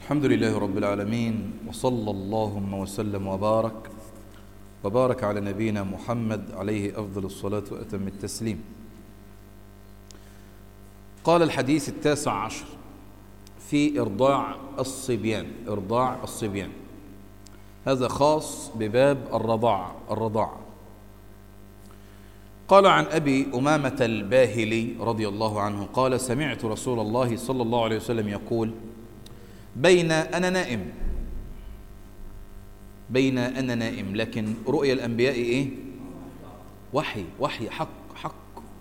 الحمد لله رب العالمين وصلى اللهم وسلم وبارك وبارك على نبينا محمد عليه أفضل الصلاة وأتم التسليم قال الحديث التاسع عشر في إرضاع الصبيان إرضاع الصبيان هذا خاص بباب الرضاع الرضاع قال عن أبي أمامة الباهلي رضي الله عنه قال سمعت رسول الله صلى الله عليه وسلم يقول بين أنا نائم بين أنا نائم لكن رؤيا الأنبياء إيه وحي وحي حق حق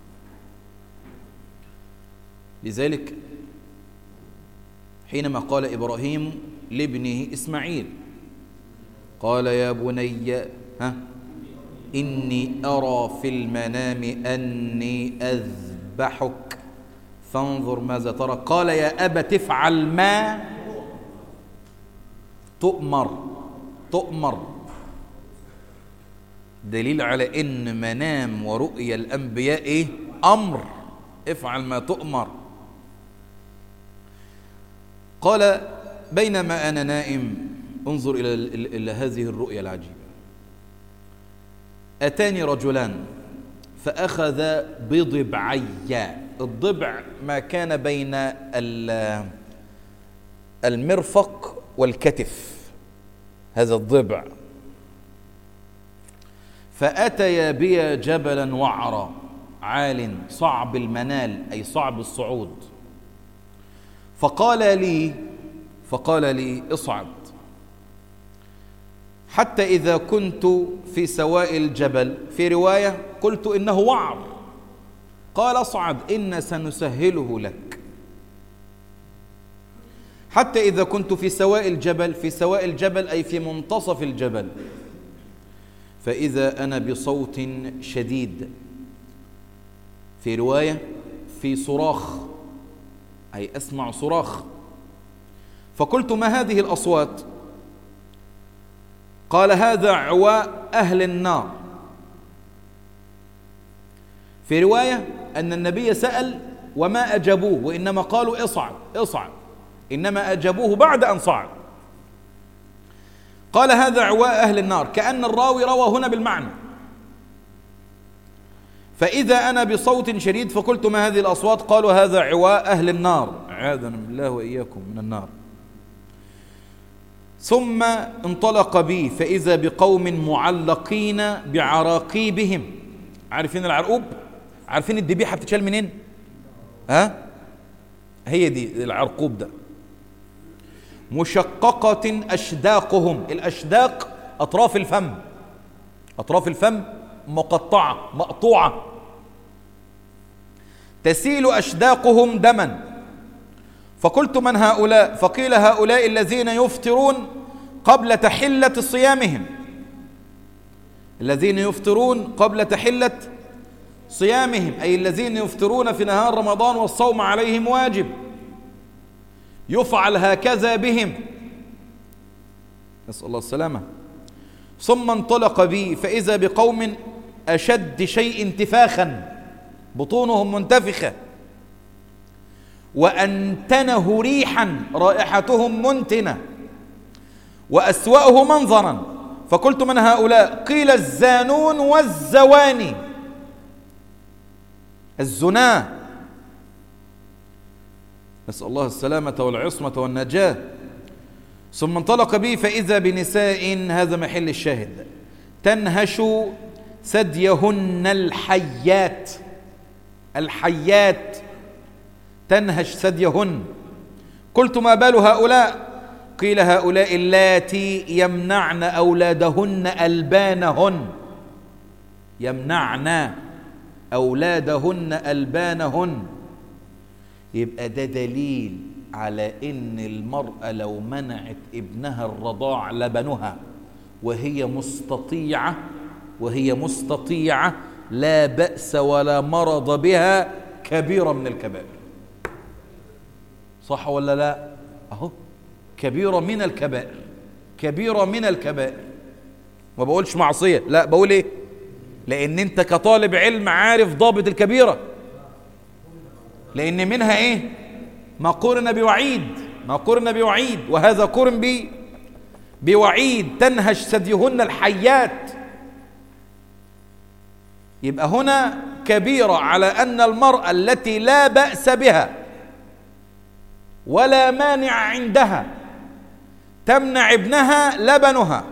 لذلك حينما قال إبراهيم لابنه إسماعيل قال يا بني ها إني أرى في المنام أني أذبحك فانظر ماذا ترى قال يا أبا تفعل ما تؤمر تؤمر دليل على ان منام ورؤيا الانبياء ايه امر افعل ما تؤمر قال بينما انا نائم انظر الى الى هذه الرؤيا العجيبه اتاني رجلان فاخذ بضبعي الضبع ما كان بين المرفق والكتف هذا الضبع فأتيا بي جبلا وعرا عال صعب المنال أي صعب الصعود فقال لي فقال لي اصعد حتى إذا كنت في سواء الجبل في رواية قلت إنه وعر قال اصعد إن سنسهله لك حتى إذا كنت في سواء الجبل في سواء الجبل أي في منتصف الجبل فإذا أنا بصوت شديد في رواية في صراخ أي أسمع صراخ فقلت ما هذه الأصوات قال هذا عواء أهل النار في رواية أن النبي سأل وما أجابوه وإنما قالوا اصعد اصعد إنما أجابوه بعد أن صعد قال هذا عواء أهل النار كأن الراوي روى هنا بالمعنى فإذا أنا بصوت شديد فقلت ما هذه الأصوات قالوا هذا عواء أهل النار عاذنا بالله وإياكم من النار ثم انطلق بي فإذا بقوم معلقين بعراقيبهم عارفين العرقوب عارفين الذبيحة بتتشال منين ها هي دي العرقوب ده مشققة أشداقهم الأشداق أطراف الفم أطراف الفم مقطعة مقطوعة تسيل أشداقهم دما فقلت من هؤلاء فقيل هؤلاء الذين يفطرون قبل تحلة صيامهم الذين يفطرون قبل تحلة صيامهم أي الذين يفطرون في نهار رمضان والصوم عليهم واجب يفعل هكذا بهم نسأل الله السلامة ثم انطلق بي فإذا بقوم أشد شيء انتفاخا بطونهم منتفخة وأنتنه ريحا رائحتهم منتنة وأسوأه منظرا فقلت من هؤلاء قيل الزانون والزواني الزنا نسأل الله السلامة والعصمة والنجاة ثم انطلق بي فإذا بنساء هذا محل الشاهد تنهش ثديهن الحيات الحيات تنهش ثديهن قلت ما بال هؤلاء قيل هؤلاء اللاتي يمنعن أولادهن ألبانهن يمنعن أولادهن ألبانهن يبقى ده دليل على ان المرأة لو منعت ابنها الرضاع لبنها وهي مستطيعة وهي مستطيعة لا بأس ولا مرض بها كبيرة من الكبائر صح ولا لا اهو كبيرة من الكبائر كبيرة من الكبائر ما بقولش معصية لا بقول ايه لان انت كطالب علم عارف ضابط الكبيره لأن منها إيه ما قرن بوعيد ما قرن بوعيد وهذا قرن ب بوعيد تنهش ثديهن الحيات يبقى هنا كبيرة على أن المرأة التي لا بأس بها ولا مانع عندها تمنع ابنها لبنها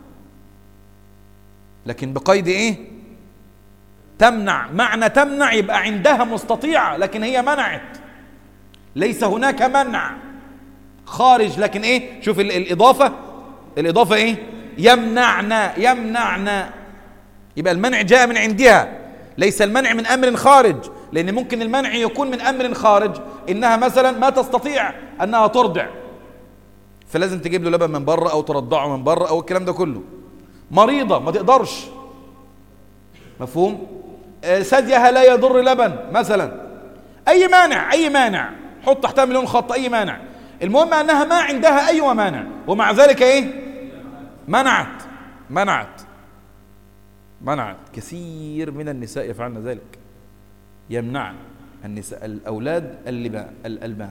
لكن بقيد ايه تمنع معنى تمنع يبقى عندها مستطيعة لكن هي منعت ليس هناك منع خارج لكن ايه شوف الإضافة الإضافة ايه يمنعنا يمنعنا يبقى المنع جاء من عندها ليس المنع من أمر خارج لأن ممكن المنع يكون من أمر خارج إنها مثلا ما تستطيع أنها ترضع فلازم تجيب له لبن من بره أو ترضعه من بره أو الكلام ده كله مريضة ما تقدرش مفهوم آه، ثديها لا يضر لبن مثلا أي مانع أي مانع حط تحتها مليون خط أي مانع المهم أنها ما عندها أي مانع ومع ذلك إيه منعت منعت منعت كثير من النساء يفعلن ذلك يمنعن النساء الأولاد الألبان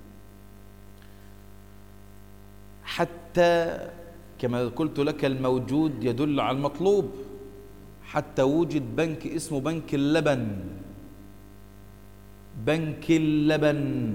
حتى كما قلت لك الموجود يدل على المطلوب حتى وجد بنك اسمه بنك اللبن بنك اللبن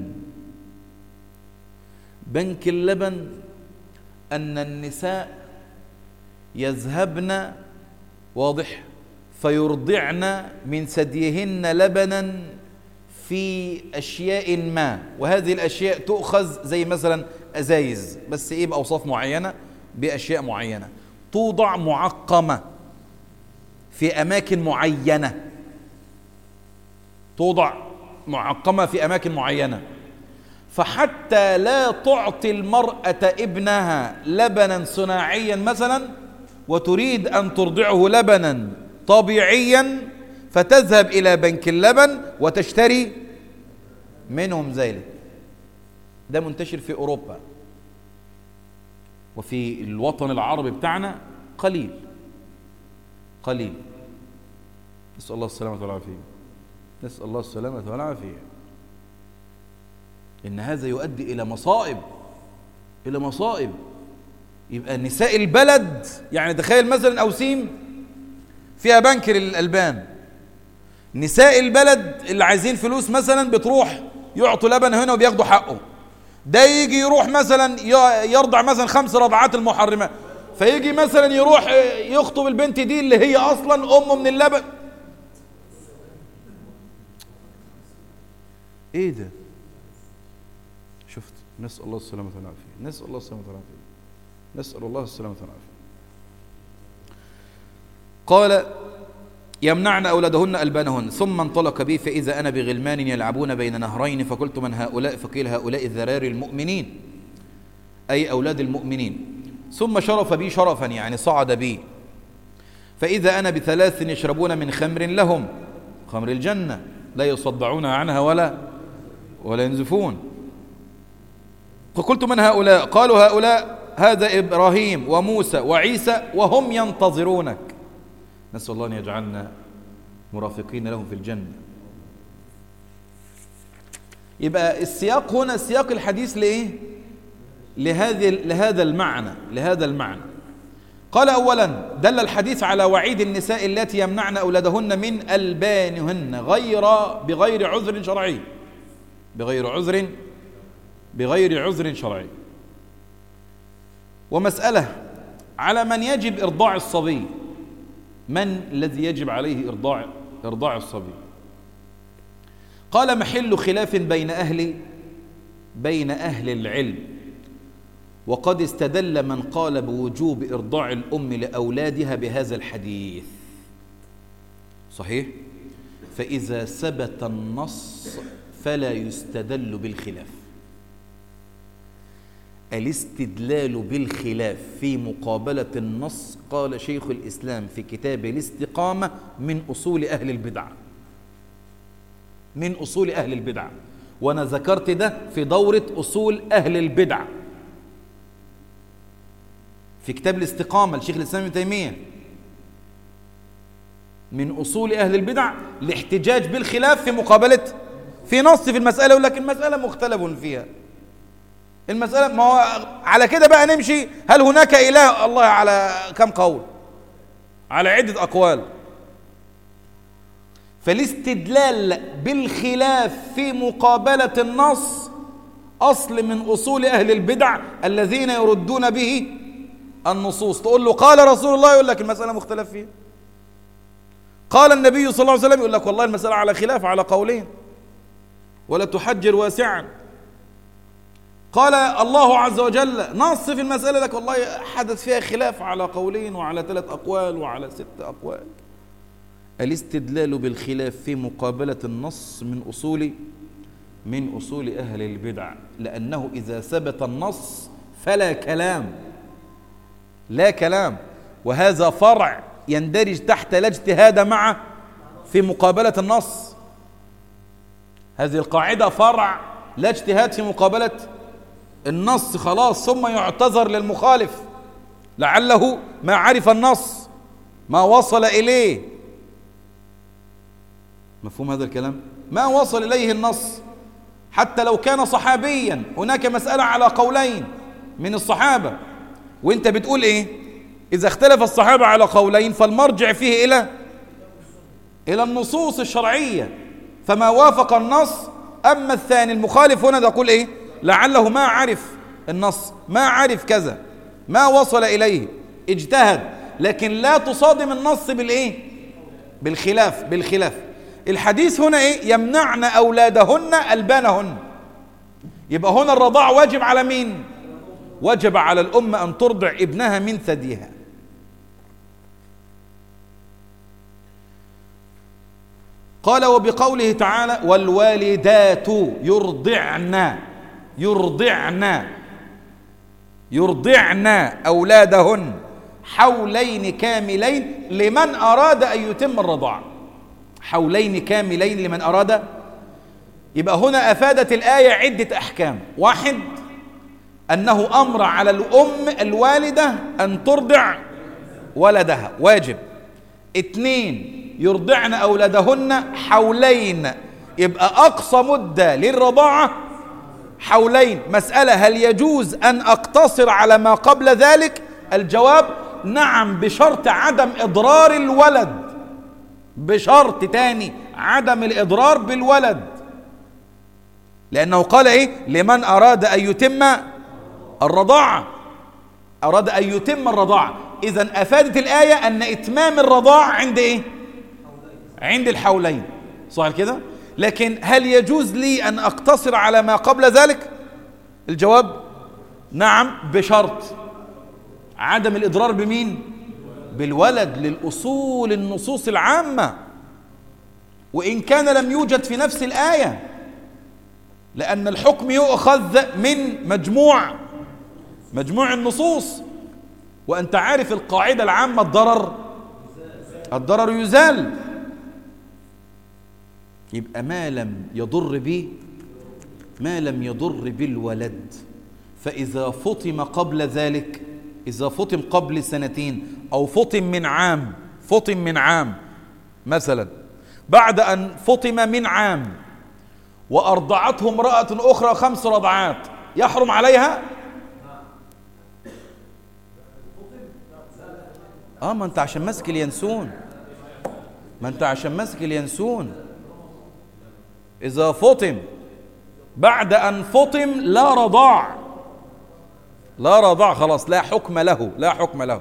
بنك اللبن أن النساء يذهبن واضح فيرضعن من ثديهن لبنا في أشياء ما وهذه الأشياء تؤخذ زي مثلا أزايز بس إيه بأوصاف معينة بأشياء معينة توضع معقمة في أماكن معينة توضع معقمة في أماكن معينة فحتى لا تعطي المرأة ابنها لبنا صناعيا مثلا وتريد أن ترضعه لبنا طبيعيا فتذهب إلى بنك اللبن وتشتري منهم ذلك ده منتشر في أوروبا وفي الوطن العربي بتاعنا قليل قليل نسأل الله السلامة والعافية نسأل الله السلامة والعافية إن هذا يؤدي إلى مصائب إلى مصائب يبقى نساء البلد يعني تخيل مثلا أوسيم فيها بنك للألبان نساء البلد اللي عايزين فلوس مثلا بتروح يعطوا لبن هنا وبياخدوا حقه ده يجي يروح مثلا يرضع مثلا خمس رضعات المحرمات فيجي مثلا يروح يخطب البنت دي اللي هي اصلا امه من اللبن ايه ده شفت نسال الله السلامه والعافيه نسال الله السلامه والعافيه نسال الله السلامه والعافيه قال يمنعن أولادهن ألبانهن ثم انطلق بي فإذا أنا بغلمان يلعبون بين نهرين فقلت من هؤلاء فقيل هؤلاء الذراري المؤمنين أي أولاد المؤمنين ثم شرف بي شرفا يعني صعد بي فإذا أنا بثلاث يشربون من خمر لهم خمر الجنة لا يصدعون عنها ولا ولا ينزفون فقلت من هؤلاء قالوا هؤلاء هذا إبراهيم وموسى وعيسى وهم ينتظرونك نسأل الله أن يجعلنا مرافقين لهم في الجنة يبقى السياق هنا سياق الحديث لإيه لهذه لهذا المعنى لهذا المعنى قال أولا دل الحديث على وعيد النساء التي يمنعن أولادهن من ألبانهن غير بغير عذر شرعي بغير عذر بغير عذر شرعي ومسألة على من يجب إرضاع الصبي من الذي يجب عليه إرضاع إرضاع الصبي قال محل خلاف بين أهل بين أهل العلم وقد استدل من قال بوجوب إرضاع الأم لأولادها بهذا الحديث صحيح؟ فإذا ثبت النص فلا يستدل بالخلاف الاستدلال بالخلاف في مقابلة النص قال شيخ الإسلام في كتاب الاستقامة من أصول أهل البدع من أصول أهل البدع وأنا ذكرت ده في دورة أصول أهل البدع في كتاب الاستقامة لشيخ الإسلام ابن تيمية من أصول أهل البدع الاحتجاج بالخلاف في مقابلة في نص في المسألة ولكن المسألة مختلف فيها المسألة ما هو على كده بقى نمشي هل هناك إله الله على كم قول على عدة أقوال فالاستدلال بالخلاف في مقابلة النص أصل من أصول أهل البدع الذين يردون به النصوص تقول له قال رسول الله يقول لك المسألة مختلف فيها قال النبي صلى الله عليه وسلم يقول لك والله المسألة على خلاف على قولين ولا تحجر واسعا قال الله عز وجل نص في المسألة لك والله حدث فيها خلاف على قولين وعلى ثلاث أقوال وعلى ست أقوال الاستدلال بالخلاف في مقابلة النص من أصول من أصول أهل البدع لأنه إذا ثبت النص فلا كلام لا كلام وهذا فرع يندرج تحت لا اجتهاد معه في مقابلة النص هذه القاعدة فرع لا اجتهاد في مقابلة النص خلاص ثم يعتذر للمخالف لعله ما عرف النص ما وصل إليه مفهوم هذا الكلام ما وصل إليه النص حتى لو كان صحابيا هناك مسألة على قولين من الصحابة وانت بتقول ايه إذا اختلف الصحابة على قولين فالمرجع فيه إلى إلى النصوص الشرعية فما وافق النص أما الثاني المخالف هنا تقول إيه لعله ما عرف النص ما عرف كذا ما وصل إليه اجتهد لكن لا تصادم النص بالإيه بالخلاف بالخلاف الحديث هنا إيه يمنعن أولادهن ألبانهن يبقى هنا الرضاع واجب على مين وجب على الأمة أن ترضع ابنها من ثديها قال وبقوله تعالى والوالدات يرضعن يرضعن يرضعن أولادهن حولين كاملين لمن أراد أن يتم الرضاعة حولين كاملين لمن أراد يبقى هنا أفادت الآية عدة أحكام واحد أنه أمر على الأم الوالدة أن ترضع ولدها واجب اثنين يرضعن أولادهن حولين يبقى أقصى مدة للرضاعة حولين مسألة هل يجوز أن أقتصر على ما قبل ذلك الجواب نعم بشرط عدم إضرار الولد بشرط تاني عدم الإضرار بالولد لأنه قال إيه لمن أراد أن يتم الرضاعة أراد أن يتم الرضاعة إذا أفادت الآية أن إتمام الرضاعة عند إيه عند الحولين صح كده لكن هل يجوز لي أن أقتصر على ما قبل ذلك الجواب نعم بشرط عدم الإضرار بمين بالولد للأصول النصوص العامة وإن كان لم يوجد في نفس الآية لأن الحكم يؤخذ من مجموع مجموع النصوص وأنت عارف القاعدة العامة الضرر الضرر يزال يبقى ما لم يضر به ما لم يضر بالولد فإذا فطم قبل ذلك إذا فطم قبل سنتين أو فطم من عام فطم من عام مثلا بعد أن فطم من عام وأرضعته امرأة أخرى خمس رضعات يحرم عليها اه ما انت عشان ماسك اليانسون ما انت عشان ماسك اليانسون اذا فطم بعد ان فطم لا رضاع لا رضاع خلاص لا حكم له لا حكم له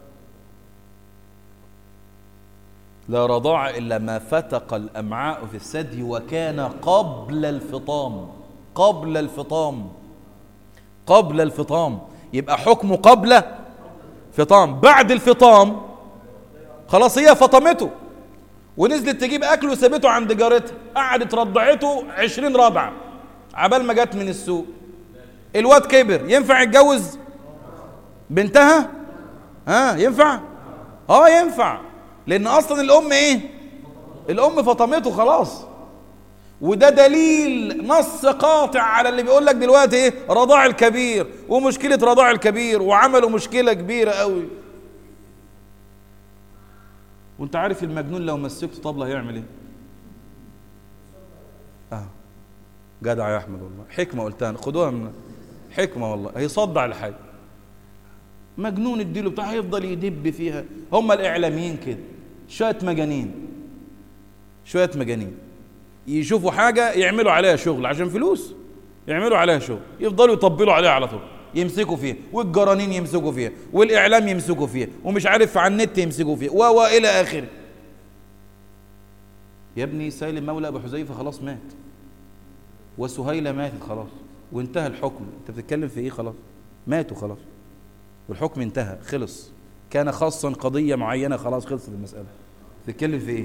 لا رضاع الا ما فتق الامعاء في الثدي وكان قبل الفطام قبل الفطام قبل الفطام يبقى حكمه قبل فطام بعد الفطام خلاص هي فطمته ونزلت تجيب اكل وسابته عند جارتها قعدت رضعته عشرين رضعه عبال ما جت من السوق الواد كبر ينفع يتجوز بنتها ها ينفع اه ينفع لان اصلا الام ايه الام فطمته خلاص وده دليل نص قاطع على اللي بيقول لك دلوقتي ايه رضاع الكبير ومشكله رضاع الكبير وعملوا مشكله كبيره قوي وانت عارف المجنون لو مسكته طبله هيعمل ايه اه جدع يا احمد والله حكمه قلتها خدوها من حكمة والله هيصدع الحاج مجنون اديله بتاع هيفضل يدب فيها هم الإعلاميين كده شوية مجانين شوية مجانين يشوفوا حاجة يعملوا عليها شغل عشان فلوس يعملوا عليها شغل يفضلوا يطبلوا عليها على طول يمسكوا فيها والجرانين يمسكوا فيها والإعلام يمسكوا فيها ومش عارف على النت يمسكوا فيها و إلى آخره يا ابني سالم مولى أبو حذيفة خلاص مات وسهيلة ماتت خلاص وانتهى الحكم انت بتتكلم في ايه خلاص ماتوا خلاص والحكم انتهى خلص كان خاصا قضية معينة خلاص خلصت المسألة بتتكلم في ايه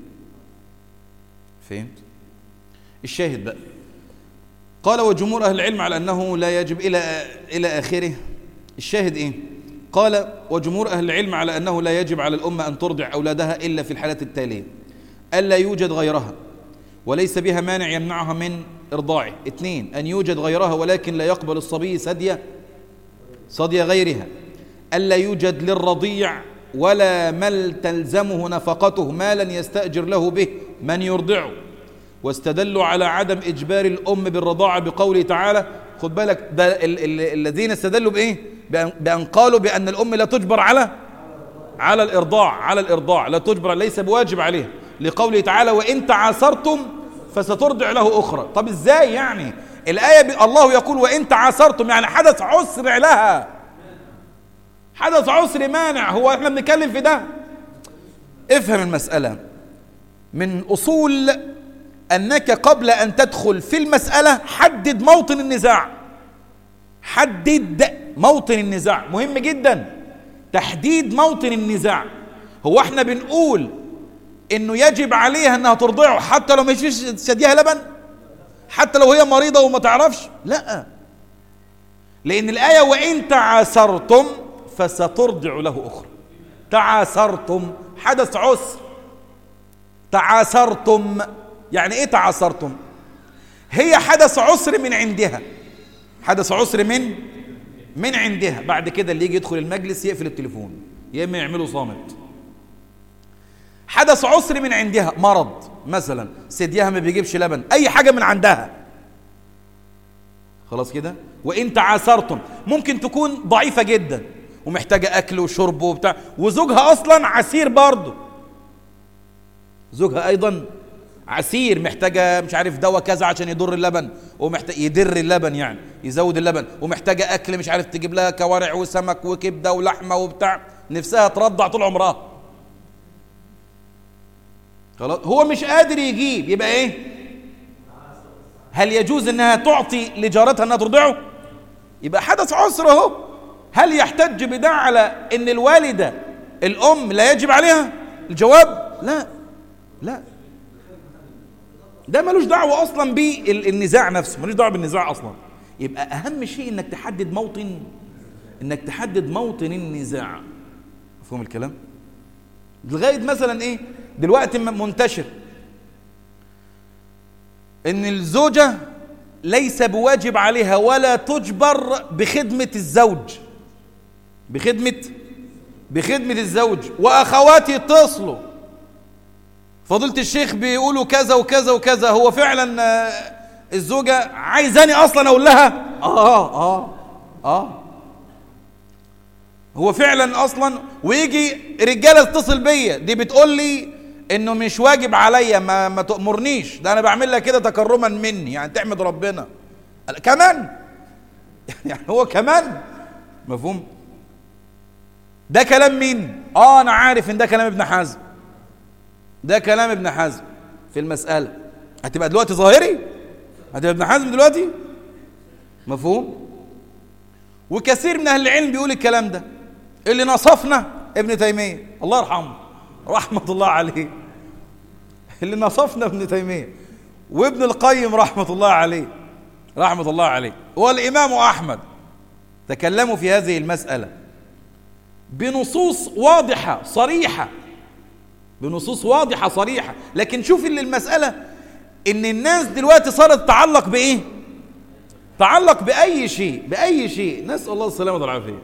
فهمت الشاهد بقى قال وجمهور أهل العلم على أنه لا يجب إلى إلى آخره الشاهد إيه قال وجمهور أهل العلم على أنه لا يجب على الأمة أن ترضع أولادها إلا في الحالات التالية ألا يوجد غيرها وليس بها مانع يمنعها من إرضاعه اثنين أن يوجد غيرها ولكن لا يقبل الصبي سدية صدي غيرها ألا يوجد للرضيع ولا مل تلزمه نفقته مالا يستأجر له به من يرضعه واستدلوا على عدم إجبار الأم بالرضاعة بقوله تعالى خد بالك ده ال ال الذين استدلوا بإيه بأن, بأن قالوا بأن الأم لا تجبر على على الإرضاع على الإرضاع لا تجبر ليس بواجب عليها لقوله تعالى وإن تعاثرتم فسترضع له أخرى طب إزاي يعني الآية ب... الله يقول وإن تعاثرتم يعني حدث عسر لها حدث عسر مانع هو احنا بنتكلم في ده افهم المسألة من أصول أنك قبل أن تدخل في المسألة حدد موطن النزاع حدد موطن النزاع مهم جدا تحديد موطن النزاع هو احنا بنقول انه يجب عليها انها ترضعه حتى لو مش شديها لبن حتى لو هي مريضة وما تعرفش لا لان الآية وإن تعاسرتم فسترضع له أخرى تعاسرتم حدث عسر تعاسرتم يعني ايه تعاسرتم هي حدث عسر من عندها حدث عسر من من عندها بعد كده اللي يجي يدخل المجلس يقفل التليفون يا اما يعمله صامت حدث عسر من عندها مرض مثلا ثديها ما بيجيبش لبن اي حاجه من عندها خلاص كده وان تعاسرتم ممكن تكون ضعيفه جدا ومحتاجه اكل وشرب وبتاع وزوجها اصلا عسير برضه زوجها ايضا عسير محتاجه مش عارف دواء كذا عشان يضر اللبن ومحتاج يدر اللبن يعني يزود اللبن ومحتاجه اكل مش عارف تجيب لها كوارع وسمك وكبده ولحمه وبتاع نفسها ترضع طول عمرها خلاص هو مش قادر يجيب يبقى ايه هل يجوز انها تعطي لجارتها انها ترضعه يبقى حدث عسر اهو هل يحتج بده على ان الوالده الام لا يجب عليها الجواب لا لا ده ملوش دعوه اصلا بالنزاع نفسه ملوش دعوه بالنزاع اصلا يبقى اهم شيء انك تحدد موطن انك تحدد موطن النزاع مفهوم الكلام لغايه مثلا ايه دلوقتي منتشر ان الزوجه ليس بواجب عليها ولا تجبر بخدمه الزوج بخدمه بخدمه الزوج واخواتي يتصلوا فضيله الشيخ بيقولوا كذا وكذا وكذا هو فعلا الزوجه عايزاني اصلا اقول لها اه اه اه هو فعلا اصلا ويجي رجاله تتصل بيا دي بتقول لي انه مش واجب عليا ما ما تامرنيش ده انا بعمل لك كده تكرما مني يعني تحمد ربنا كمان يعني هو كمان مفهوم ده كلام مين اه انا عارف ان ده كلام ابن حزم ده كلام ابن حزم في المساله هتبقى دلوقتي ظاهري هتبقى ابن حزم دلوقتي مفهوم وكثير من اهل العلم بيقول الكلام ده اللي نصفنا ابن تيميه الله يرحمه رحمه الله عليه اللي نصفنا ابن تيميه وابن القيم رحمه الله عليه رحمه الله عليه والامام احمد تكلموا في هذه المساله بنصوص واضحه صريحه بنصوص واضحه صريحه لكن شوف اللي المساله ان الناس دلوقتي صارت تتعلق بايه تعلق باي شيء باي شيء نسال الله السلامه والعافيه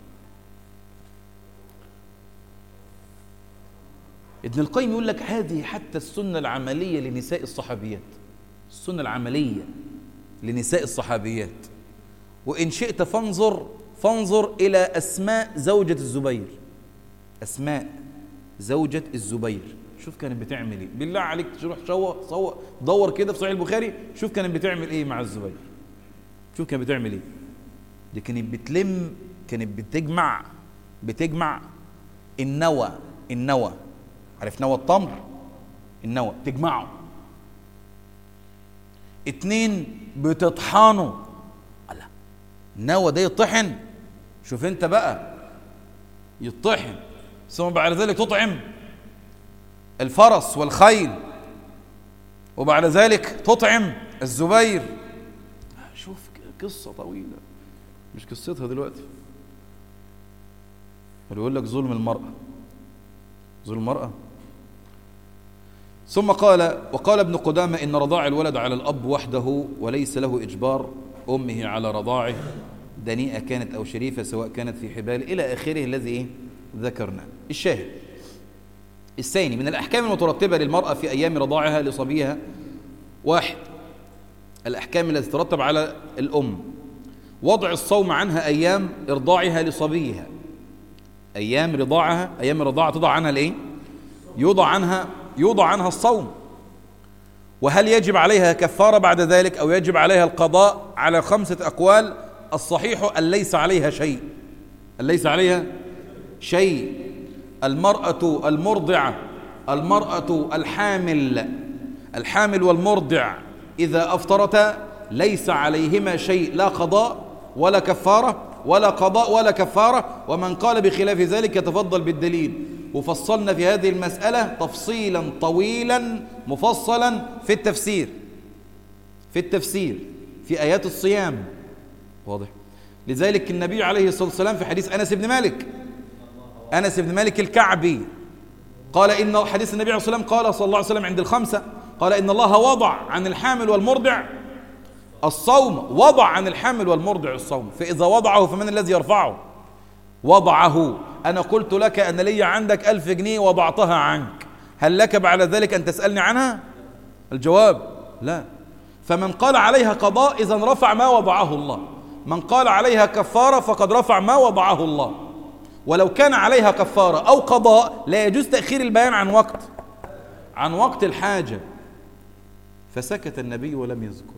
ابن القيم يقول لك هذه حتى السنة العملية لنساء الصحابيات السنة العملية لنساء الصحابيات وإن شئت فانظر فانظر إلى أسماء زوجة الزبير أسماء زوجة الزبير شوف كانت بتعمل ايه بالله عليك تروح شو صو دور كده في صحيح البخاري شوف كانت بتعمل ايه مع الزبير شوف كانت بتعمل ايه دي كانت بتلم كانت بتجمع بتجمع النوى النوى عارف نوى التمر النوى تجمعه اتنين بتطحنه الله النوى ده يطحن شوف انت بقى يطحن ثم بعد ذلك تطعم الفرس والخيل وبعد ذلك تطعم الزبير شوف قصة طويلة مش قصتها دلوقتي يقول لك ظلم المرأة ظلم المرأة ثم قال وقال ابن قدامة إن رضاع الولد على الأب وحده وليس له إجبار أمه على رضاعه دنيئة كانت أو شريفة سواء كانت في حبال إلى آخره الذي إيه؟ ذكرنا الشاهد الثاني من الأحكام المترتبة للمرأة في أيام رضاعها لصبيها واحد الأحكام التي تترتب على الأم وضع الصوم عنها أيام إرضاعها لصبيها أيام رضاعها أيام الرضاعة تضع عنها الإيه؟ يوضع عنها يوضع عنها الصوم وهل يجب عليها كفارة بعد ذلك أو يجب عليها القضاء على خمسة أقوال الصحيح أن ليس عليها شيء أن ليس عليها شيء المرأة المرضعة المرأة الحامل الحامل والمرضع إذا أفطرتا ليس عليهما شيء لا قضاء ولا كفارة ولا قضاء ولا كفارة ومن قال بخلاف ذلك يتفضل بالدليل وفصلنا في هذه المسألة تفصيلا طويلا مفصلا في التفسير في التفسير في آيات الصيام واضح لذلك النبي عليه الصلاة والسلام في حديث أنس بن مالك أنس بن مالك الكعبي قال إن حديث النبي عليه الصلاة والسلام قال صلى الله عليه وسلم عند الخمسة قال إن الله وضع عن الحامل والمرضع الصوم وضع عن الحامل والمرضع الصوم فإذا وضعه فمن الذي يرفعه وضعه أنا قلت لك أن لي عندك ألف جنيه وضعتها عنك هل لك بعد ذلك أن تسألني عنها الجواب لا فمن قال عليها قضاء إذا رفع ما وضعه الله من قال عليها كفارة فقد رفع ما وضعه الله ولو كان عليها كفارة أو قضاء لا يجوز تأخير البيان عن وقت عن وقت الحاجة فسكت النبي ولم يذكر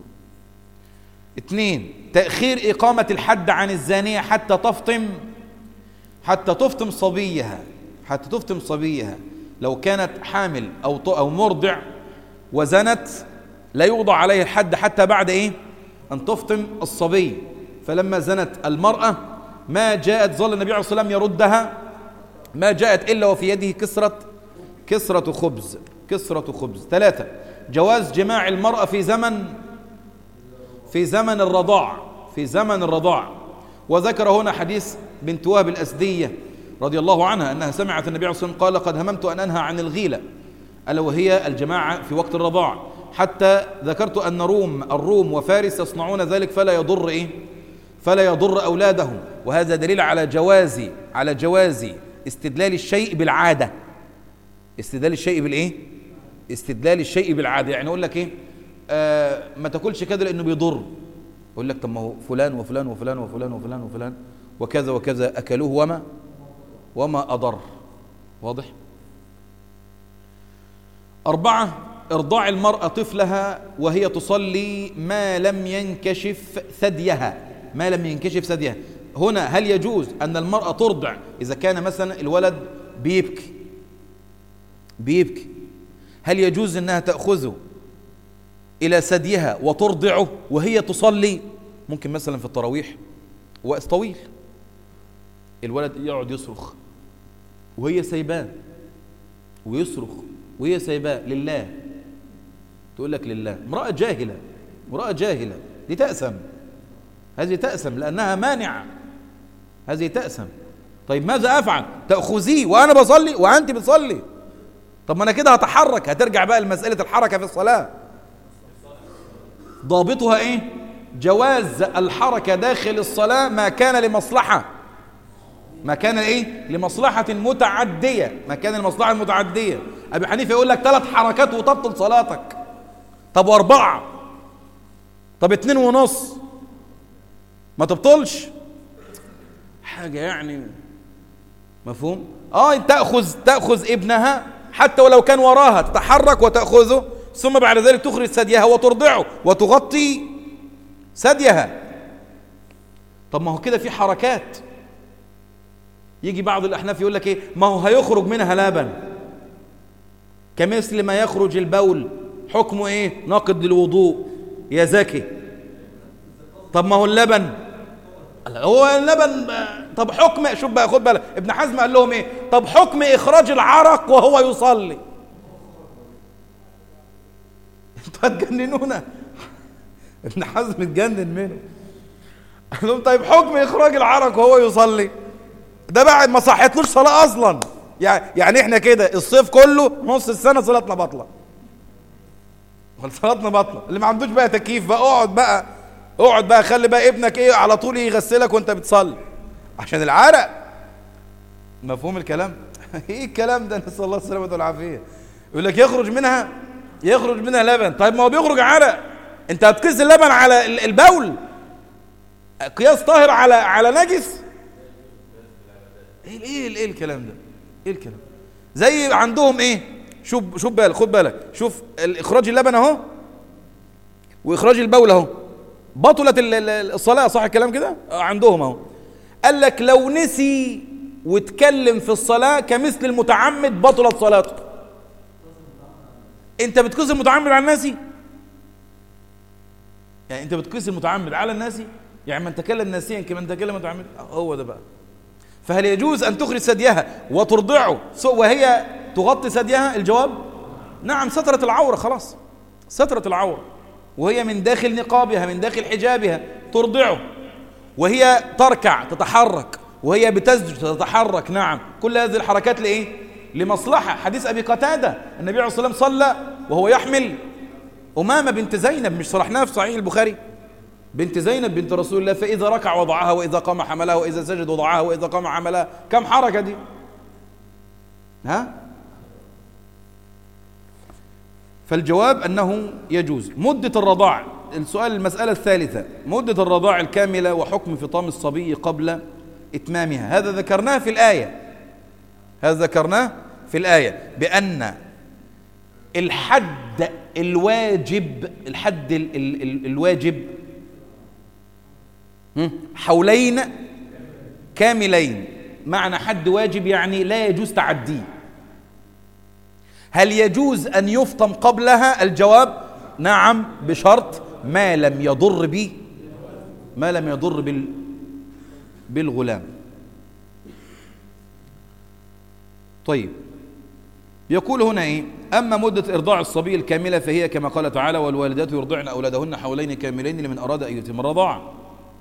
اثنين تأخير إقامة الحد عن الزانية حتى تفطم حتى تفطم صبيها حتى تفطم صبيها لو كانت حامل أو أو مرضع وزنت لا يوضع عليه الحد حتى بعد إيه أن تفطم الصبي فلما زنت المرأة ما جاءت ظل النبي عليه الصلاة والسلام يردها ما جاءت إلا وفي يده كسرة كسرة خبز كسرة خبز ثلاثة جواز جماع المرأة في زمن في زمن الرضاع في زمن الرضاع وذكر هنا حديث بنت وهب الأسدية رضي الله عنها أنها سمعت النبي عليه الصلاة والسلام قال قد هممت أن أنهى عن الغيلة ألا وهي الجماعة في وقت الرضاع حتى ذكرت أن روم الروم وفارس يصنعون ذلك فلا يضر إيه فلا يضر أولادهم وهذا دليل على جواز على جواز استدلال الشيء بالعادة استدلال الشيء بالإيه استدلال الشيء بالعادة يعني أقول لك إيه آه ما تاكلش كده لأنه بيضر يقول لك طب ما هو فلان وفلان وفلان وفلان وفلان وفلان وكذا وكذا أكلوه وما وما أضر واضح أربعة إرضاع المرأة طفلها وهي تصلي ما لم ينكشف ثديها ما لم ينكشف ثديها هنا هل يجوز أن المرأة ترضع إذا كان مثلا الولد بيبكي بيبكي هل يجوز أنها تأخذه إلى ثديها وترضعه وهي تصلي ممكن مثلا في التراويح وقت طويل الولد يقعد يصرخ وهي سايباه ويصرخ وهي سايباه لله تقول لك لله امرأة جاهلة امرأة جاهلة دي تأسم هذه تأسم لأنها مانعة هذه تأسم طيب ماذا أفعل تأخذيه وأنا بصلي وأنت بتصلي طب ما أنا كده هتحرك هترجع بقى لمسألة الحركة في الصلاة ضابطها إيه جواز الحركة داخل الصلاة ما كان لمصلحة ما كان ايه لمصلحة متعدية ما كان المصلحة المتعدية أبي حنيفة يقول لك ثلاث حركات وتبطل صلاتك طب واربعة طب اتنين ونص ما تبطلش حاجة يعني مفهوم اه تأخذ تأخذ ابنها حتى ولو كان وراها تتحرك وتأخذه ثم بعد ذلك تخرج ثديها وترضعه وتغطي ثديها طب ما هو كده في حركات يجي بعض الأحناف يقول لك إيه ما هو هيخرج منها لبن كمثل ما يخرج البول حكمه إيه ناقض للوضوء يا زكي طب ما هو اللبن هو اللبن طب حكم شوف بقى خد بالك ابن حزم قال لهم ايه طب حكم اخراج العرق وهو يصلي انتوا هتجننونا ابن حزم اتجنن منه قال لهم طيب حكم اخراج العرق وهو يصلي ده بعد ما صحتلوش صلاه اصلا يعني يعني احنا كده الصيف كله نص السنه صلاتنا باطله صلاتنا باطله اللي ما عندوش بقى تكييف بقى اقعد بقى اقعد بقى خلي بقى ابنك ايه على طول يغسلك وانت بتصلي عشان العرق مفهوم الكلام ايه الكلام ده نسال الله السلامه والعافيه يقول لك يخرج منها يخرج منها لبن طيب ما هو بيخرج عرق انت هتقيس اللبن على البول قياس طاهر على على نجس ايه ايه ايه الكلام ده ايه الكلام زي عندهم ايه شوف شوف بالك خد بالك شوف اخراج اللبن اهو واخراج البول اهو بطلت الصلاه صح الكلام كده عندهم اهو قال لك لو نسي واتكلم في الصلاه كمثل المتعمد بطلت صلاته انت بتقيس المتعمد على الناسي يعني انت بتقيس المتعمد على الناسي يعني من تكلم ناسيا كمن تكلم متعمد هو ده بقى فهل يجوز أن تخرج ثديها وترضعه وهي تغطي ثديها الجواب نعم سترة العورة خلاص سترة العورة وهي من داخل نقابها من داخل حجابها ترضعه وهي تركع تتحرك وهي بتسجد تتحرك نعم كل هذه الحركات لإيه لمصلحة حديث أبي قتادة النبي عليه الصلاة والسلام صلى وهو يحمل أمامة بنت زينب مش شرحناها في صحيح البخاري بنت زينب بنت رسول الله فإذا ركع وضعها وإذا قام حملها وإذا سجد وضعها وإذا قام حملها كم حركة دي ها فالجواب أنه يجوز مدة الرضاع السؤال المسألة الثالثة مدة الرضاع الكاملة وحكم فطام الصبي قبل إتمامها هذا ذكرناه في الآية هذا ذكرناه في الآية بأن الحد الواجب الحد ال ال ال الواجب حولين كاملين معنى حد واجب يعني لا يجوز تعديه هل يجوز أن يفطم قبلها الجواب نعم بشرط ما لم يضر به ما لم يضر بال بالغلام طيب يقول هنا ايه اما مده ارضاع الصبي الكامله فهي كما قال تعالى والوالدات يرضعن اولادهن حولين كاملين لمن اراد ان يتم الرضاعه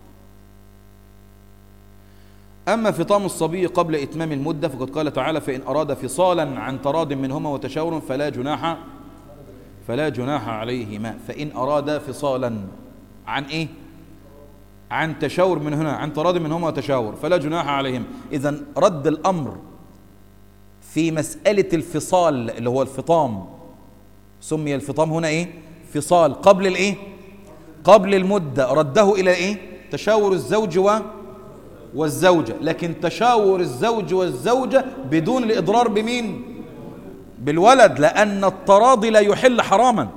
أما فطام الصبي قبل إتمام المدة فقد قال تعالى فإن أراد فصالا عن تراض منهما وتشاور فلا جناح فلا جناح عليهما فإن أراد فصالا عن إيه عن تشاور من هنا عن تراض منهما وتشاور فلا جناح عليهم إذا رد الأمر في مسألة الفصال اللي هو الفطام سمي الفطام هنا إيه فصال قبل الإيه قبل المدة رده إلى إيه تشاور الزوج و والزوجة لكن تشاور الزوج والزوجة بدون الإضرار بمين بالولد لأن التراضي لا يحل حراما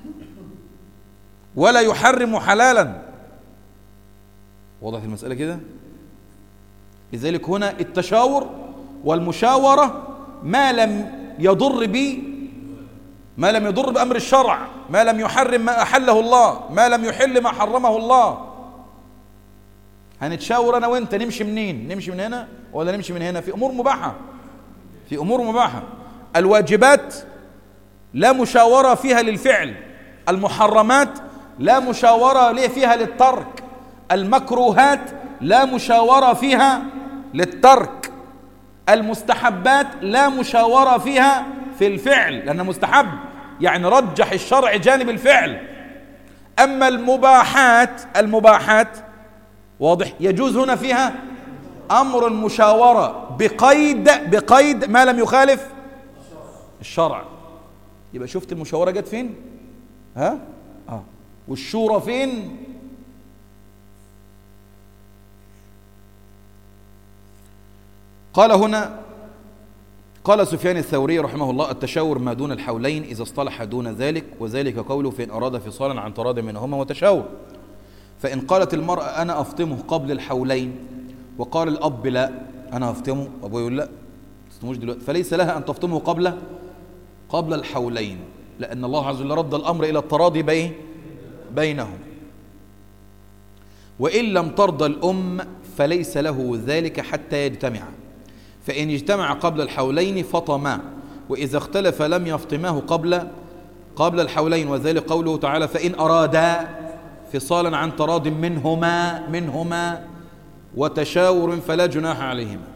ولا يحرم حلالا وضحت المسألة كده لذلك هنا التشاور والمشاورة ما لم يضر بي ما لم يضر بأمر الشرع ما لم يحرم ما أحله الله ما لم يحل ما حرمه الله هنتشاور انا وانت نمشي منين نمشي من هنا ولا نمشي من هنا في امور مباحه في امور مباحه الواجبات لا مشاوره فيها للفعل المحرمات لا مشاوره فيها للترك المكروهات لا مشاوره فيها للترك المستحبات لا مشاوره فيها في الفعل لانه مستحب يعني رجح الشرع جانب الفعل اما المباحات المباحات واضح يجوز هنا فيها أمر المشاورة بقيد بقيد ما لم يخالف الشرع يبقى شفت المشاورة جت فين ها آه. والشورى فين قال هنا قال سفيان الثوري رحمه الله التشاور ما دون الحولين إذا اصطلح دون ذلك وذلك قوله فإن أراد فصالا عن تراض منهما وتشاور فإن قالت المرأة أنا أفطمه قبل الحولين وقال الأب لا أنا أفطمه أبوه يقول لا تفطموش دلوقتي فليس لها أن تفطمه قبل قبل الحولين لأن الله عز وجل رد الأمر إلى التراضي بين بينهم وإن لم ترضى الأم فليس له ذلك حتى يجتمع فإن اجتمع قبل الحولين فطما وإذا اختلف لم يفطماه قبل قبل الحولين وذلك قوله تعالى فإن أرادا فصالا عن تراض منهما منهما وتشاور فلا جناح عليهما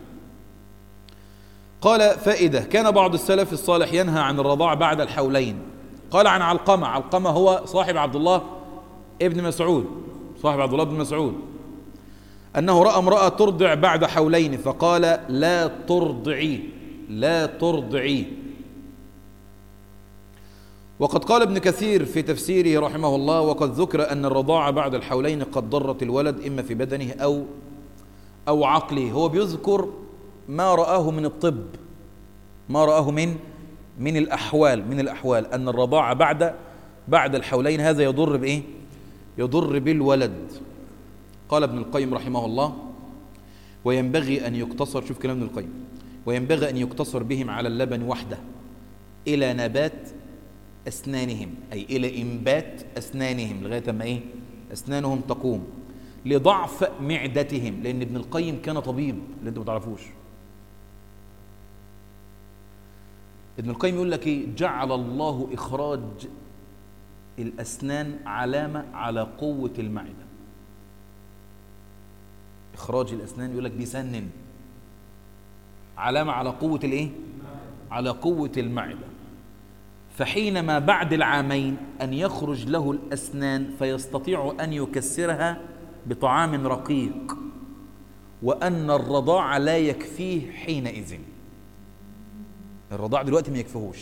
قال فائدة كان بعض السلف الصالح ينهى عن الرضاع بعد الحولين قال عن علقمة علقمة هو صاحب عبد الله ابن مسعود صاحب عبد الله بن مسعود أنه رأى امرأة ترضع بعد حولين فقال لا ترضعي لا ترضعي وقد قال ابن كثير في تفسيره رحمه الله وقد ذكر أن الرضاعة بعد الحولين قد ضرت الولد إما في بدنه أو أو عقله هو بيذكر ما رآه من الطب ما رآه من من الأحوال من الأحوال أن الرضاعة بعد بعد الحولين هذا يضر بإيه يضر بالولد قال ابن القيم رحمه الله وينبغي أن يقتصر شوف كلام ابن القيم وينبغي أن يقتصر بهم على اللبن وحده إلى نبات أسنانهم أي إلى إنبات أسنانهم لغاية ما إيه أسنانهم تقوم لضعف معدتهم لأن ابن القيم كان طبيب اللي أنتم ما تعرفوش ابن القيم يقول لك إيه جعل الله إخراج الأسنان علامة على قوة المعدة إخراج الأسنان يقول لك بيسنن علامة على قوة الإيه؟ على قوة المعدة فحينما بعد العامين أن يخرج له الأسنان فيستطيع أن يكسرها بطعام رقيق وأن الرضاع لا يكفيه حينئذ الرضاع دلوقتي ما يكفيهوش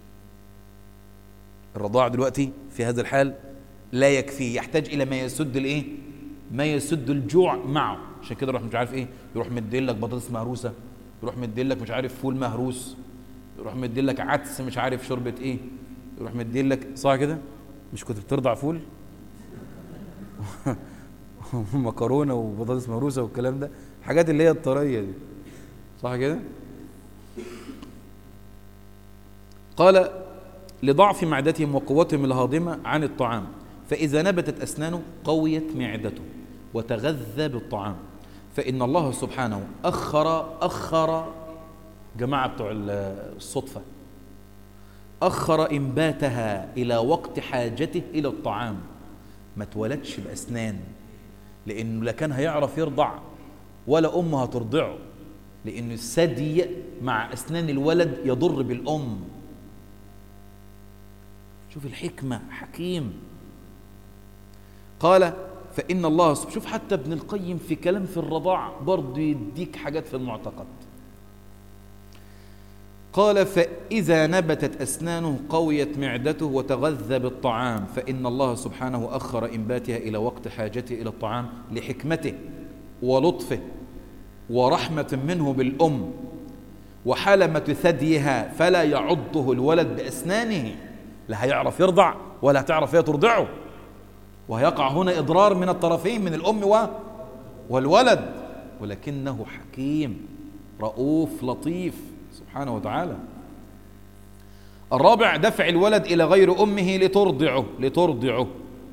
الرضاع دلوقتي في هذا الحال لا يكفيه يحتاج إلى ما يسد الإيه؟ ما يسد الجوع معه عشان كده يروح مش عارف ايه يروح مدين لك بطاطس مهروسه يروح مدين لك مش عارف فول مهروس يروح مدين لك عدس مش عارف شوربه ايه يروح مدين لك صح كده مش كنت بترضع فول مكرونه وبطاطس مهروسه والكلام ده الحاجات اللي هي الطريه دي صح كده قال لضعف معدتهم وقوتهم الهاضمه عن الطعام فاذا نبتت اسنانه قويت معدته وتغذى بالطعام فإن الله سبحانه أخر أخر جماعة بتوع الصدفة أخر إنباتها إلى وقت حاجته إلى الطعام ما اتولدش بأسنان لأنه لا كان هيعرف يرضع ولا أمه هترضعه لأن الثدي مع أسنان الولد يضر بالأم شوف الحكمة حكيم قال فإن الله شوف حتى ابن القيم في كلام في الرضاع برضه يديك حاجات في المعتقد قال فإذا نبتت أسنانه قويت معدته وتغذى بالطعام فإن الله سبحانه أخر إنباتها إلى وقت حاجته إلى الطعام لحكمته ولطفه ورحمة منه بالأم وحلمة ثديها فلا يعضه الولد بأسنانه لا هيعرف يرضع ولا هتعرف هي ترضعه ويقع هنا إضرار من الطرفين من الأم و والولد ولكنه حكيم رؤوف لطيف سبحانه وتعالى الرابع دفع الولد إلى غير أمه لترضعه لترضعه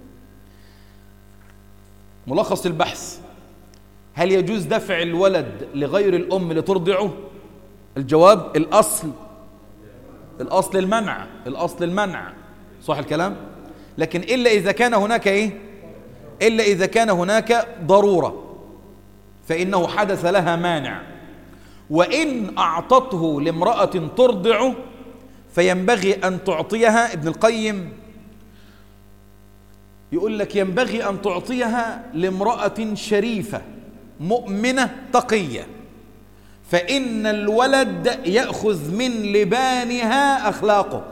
ملخص البحث هل يجوز دفع الولد لغير الأم لترضعه الجواب الأصل الأصل المنع الأصل المنع صح الكلام لكن إلا إذا كان هناك إيه إلا إذا كان هناك ضرورة فإنه حدث لها مانع وإن أعطته لامرأة ترضع فينبغي أن تعطيها ابن القيم يقول لك ينبغي أن تعطيها لامرأة شريفة مؤمنة تقية فإن الولد يأخذ من لبانها أخلاقه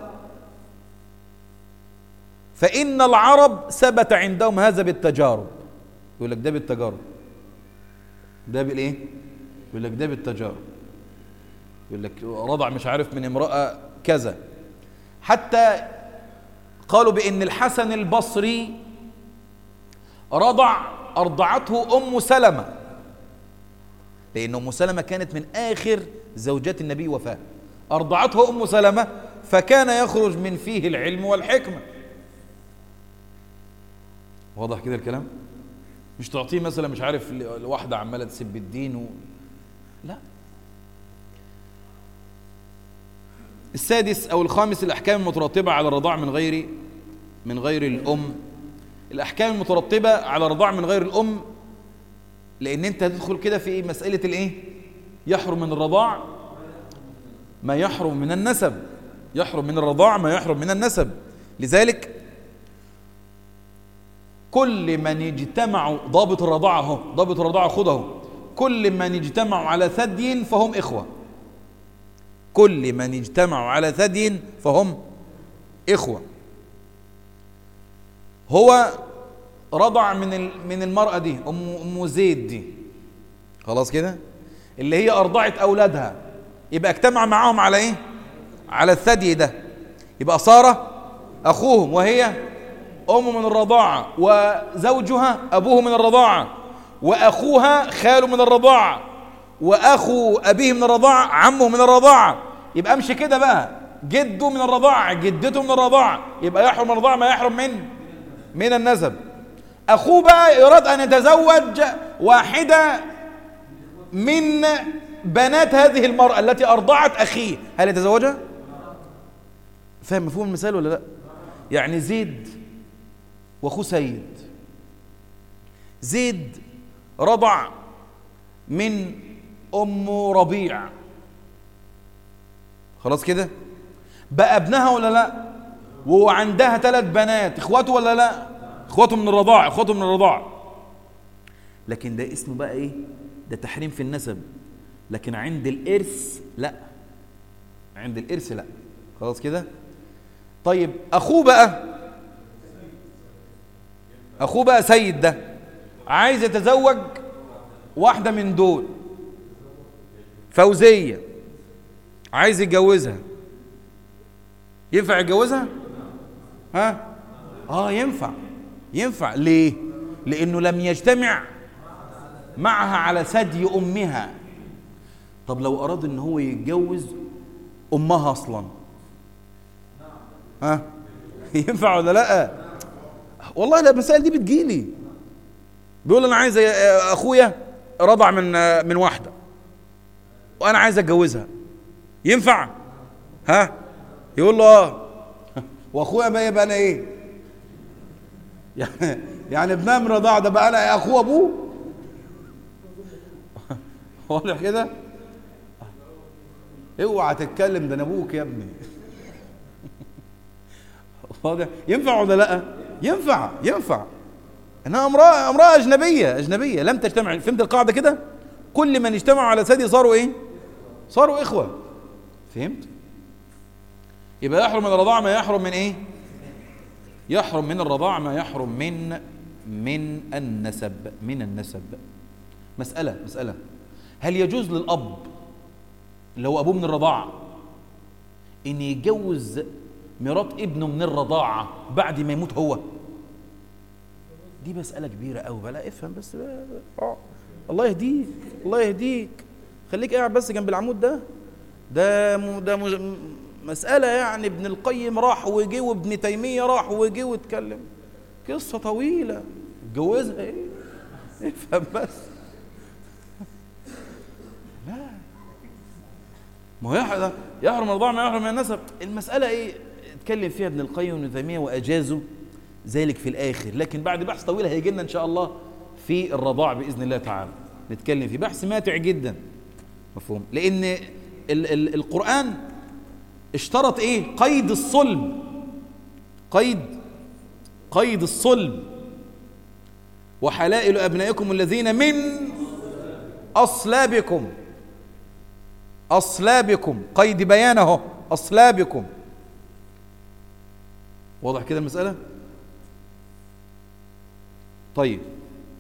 فإن العرب ثبت عندهم هذا بالتجارب يقول لك ده بالتجارب ده بالايه يقول لك ده بالتجارب يقول لك رضع مش عارف من امرأة كذا حتى قالوا بأن الحسن البصري رضع أرضعته أم سلمة لأن أم سلمة كانت من آخر زوجات النبي وفاة أرضعته أم سلمة فكان يخرج من فيه العلم والحكمة واضح كده الكلام مش تعطيه مثلا مش عارف لواحدة عمالة تسب الدين و... لا السادس أو الخامس الأحكام المترتبة على الرضاع من غير من غير الأم الأحكام المترتبة على الرضاع من غير الأم لأن أنت هتدخل كده في مسألة الإيه؟ يحرم من الرضاع ما يحرم من النسب يحرم من الرضاع ما يحرم من النسب لذلك كل من اجتمعوا ضابط الرضاعة اهو ضابط الرضاعة خده كل من اجتمعوا على ثدي فهم إخوة كل من اجتمعوا على ثدي فهم إخوة هو رضع من من المرأة دي أم أم زيد دي خلاص كده اللي هي أرضعت أولادها يبقى اجتمع معاهم على إيه؟ على الثدي ده يبقى صار أخوهم وهي أم من الرضاعة وزوجها أبوه من الرضاعة وأخوها خاله من الرضاعة وأخو أبيه من الرضاعة عمه من الرضاعة يبقى امشي كده بقى جده من الرضاعة جدته من الرضاعة يبقى يحرم من الرضاعة ما يحرم من من النسب أخوه بقى يراد أن يتزوج واحدة من بنات هذه المرأة التي أرضعت أخيه هل يتزوجها؟ فاهم مفهوم المثال ولا لا؟ يعني زيد واخوه سيد زيد رضع من ام ربيع خلاص كده بقى ابنها ولا لا وعندها ثلاث بنات اخواته ولا لا اخواته من الرضاع اخواته من الرضاع لكن ده اسمه بقى ايه ده تحريم في النسب لكن عند الارث لا عند الارث لا خلاص كده طيب اخوه بقى اخوه بقى سيد ده عايز يتزوج واحده من دول فوزيه عايز يتجوزها ينفع يتجوزها ها اه ينفع ينفع ليه لانه لم يجتمع معها على ثدي امها طب لو اراد ان هو يتجوز امها اصلا ها ينفع ولا لا والله لا المسائل دي بتجيلي بيقول انا عايز اخويا رضع من من واحده وانا عايز اتجوزها ينفع ها يقول له اه واخويا بقى يبقى انا ايه يعني يعني ابنها من رضاعه ده بقى انا اخوه ابوه واضح كده اوعى تتكلم ده انا ابوك يا ابني واضح ينفع ولا لا ينفع ينفع انها امراه امراه اجنبيه اجنبيه لم تجتمع فهمت القاعده كده كل من اجتمعوا على ثدي صاروا ايه صاروا اخوه فهمت يبقى يحرم من الرضاعه ما يحرم من ايه يحرم من الرضاعه ما يحرم من من النسب من النسب مساله مساله هل يجوز للاب اللي هو ابوه من الرضاعه ان يتجوز مرات ابنه من الرضاعه بعد ما يموت هو دي مسألة كبيرة أوي بلا افهم بس بقى. اه الله يهديك الله يهديك خليك قاعد بس جنب العمود ده ده م... ده م... مسألة يعني ابن القيم راح وجي وابن تيمية راح وجي واتكلم قصة طويلة اتجوزها ايه افهم بس لا ما هو يحرم يحرم الرضاعة ما يحرم من النسب المسألة ايه اتكلم فيها ابن القيم وابن تيمية وأجازوا ذلك في الآخر لكن بعد بحث طويل هيجي لنا إن شاء الله في الرضاع بإذن الله تعالى نتكلم في بحث ماتع جدا مفهوم لأن ال ال القرآن اشترط إيه قيد الصلب قيد قيد الصلب وحلائل أبنائكم الذين من أصلابكم أصلابكم قيد بيانه أصلابكم واضح كده المسألة؟ طيب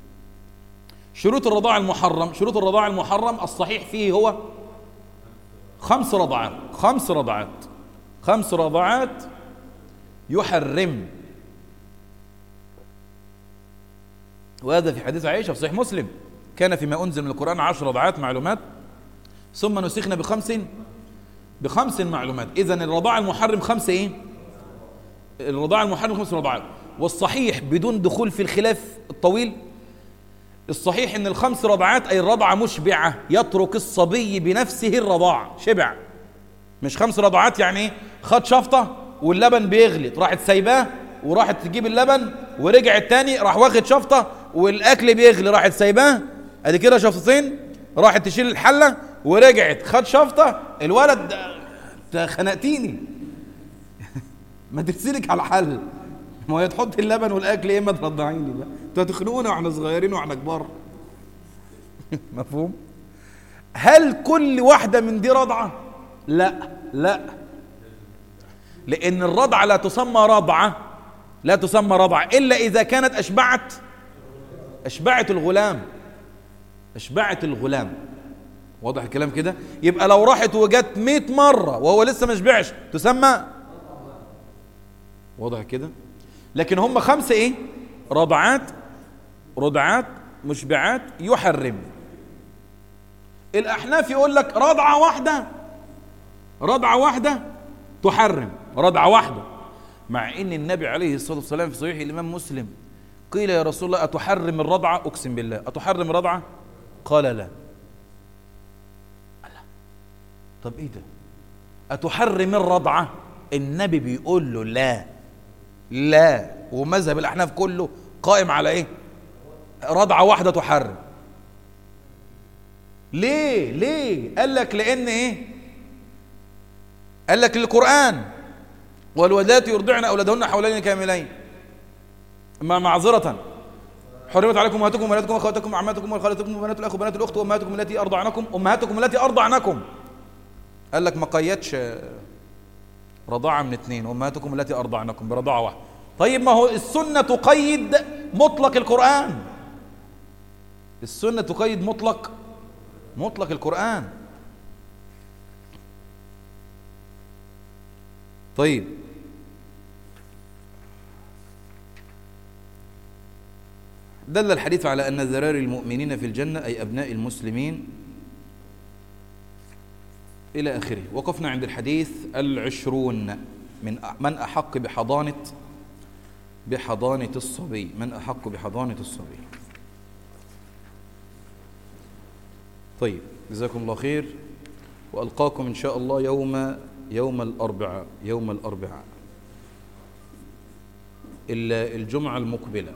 شروط الرضاعة المحرم شروط الرضاعة المحرم الصحيح فيه هو خمس رضعات خمس رضعات خمس رضعات يحرم وهذا في حديث عائشة في صحيح مسلم كان فيما أنزل من القرآن عشر رضعات معلومات ثم نسخنا بخمس بخمس معلومات إذا الرضاع المحرم خمسة إيه؟ الرضاع المحرم خمس رضعات والصحيح بدون دخول في الخلاف الطويل الصحيح ان الخمس رضعات اي الرضعه مشبعه يترك الصبي بنفسه الرضاع شبع مش خمس رضعات يعني ايه خد شفطه واللبن بيغلي راحت سايباه وراحت تجيب اللبن ورجعت تاني راح واخد شفطه والاكل بيغلي راحت سايباه ادي كده شفطتين راحت تشيل الحله ورجعت خد شفطه الولد انت خنقتيني ما ترسلك على حل ما هي تحط اللبن والاكل ايه ما ترضعيني بقى انتوا هتخنقونا واحنا صغيرين واحنا كبار مفهوم هل كل واحده من دي رضعه لا لا لان الرضعه لا تسمى رضعه لا تسمى رضعه الا اذا كانت اشبعت اشبعت الغلام اشبعت الغلام واضح الكلام كده يبقى لو راحت وجت 100 مره وهو لسه ما شبعش تسمى واضح كده لكن هم خمسه ايه رضعات رضعات مشبعات يحرم الاحناف يقول لك رضعه واحده رضعه واحده تحرم رضعه واحده مع ان النبي عليه الصلاه والسلام في صحيح الامام مسلم قيل يا رسول الله اتحرم الرضعه اقسم بالله اتحرم الرضعه قال لا طب ايه ده اتحرم الرضعه النبي بيقول له لا لا ومذهب الاحناف كله قائم على ايه رضعه واحده تحرم ليه ليه قال لك لان ايه قال لك القران والولادات يرضعن اولادهن حولين كاملين ما معذره حرمت عليكم امهاتكم وبناتكم واخواتكم وعماتكم وخالاتكم وبنات الاخ وبنات الاخت وامهاتكم التي ارضعنكم امهاتكم التي ارضعنكم قال لك ما قيدش رضاعه من اثنين امهاتكم التي ارضعنكم برضاعه واحده طيب ما هو السنه تقيد مطلق القران السنه تقيد مطلق مطلق القران طيب دل الحديث على أن ذراري المؤمنين في الجنة أي أبناء المسلمين إلى آخره وقفنا عند الحديث العشرون من من أحق بحضانة بحضانة الصبي من أحق بحضانة الصبي طيب جزاكم الله خير وألقاكم إن شاء الله يوم يوم الأربعاء يوم الأربعاء الجمعة المقبلة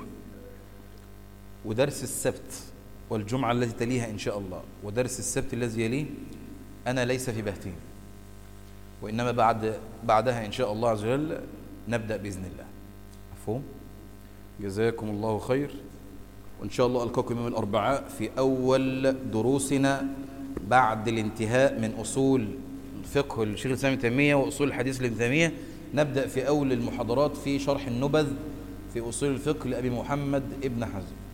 ودرس السبت والجمعة التي تليها إن شاء الله ودرس السبت الذي يليه أنا ليس في بهتين وإنما بعد بعدها إن شاء الله عز وجل نبدأ بإذن الله مفهوم؟ جزاكم الله خير وإن شاء الله ألقاكم يوم الأربعاء في أول دروسنا بعد الانتهاء من أصول فقه الشيخ الإسلام ابن تيمية وأصول الحديث لابن تيمية نبدأ في أول المحاضرات في شرح النبذ في أصول الفقه لأبي محمد ابن حزم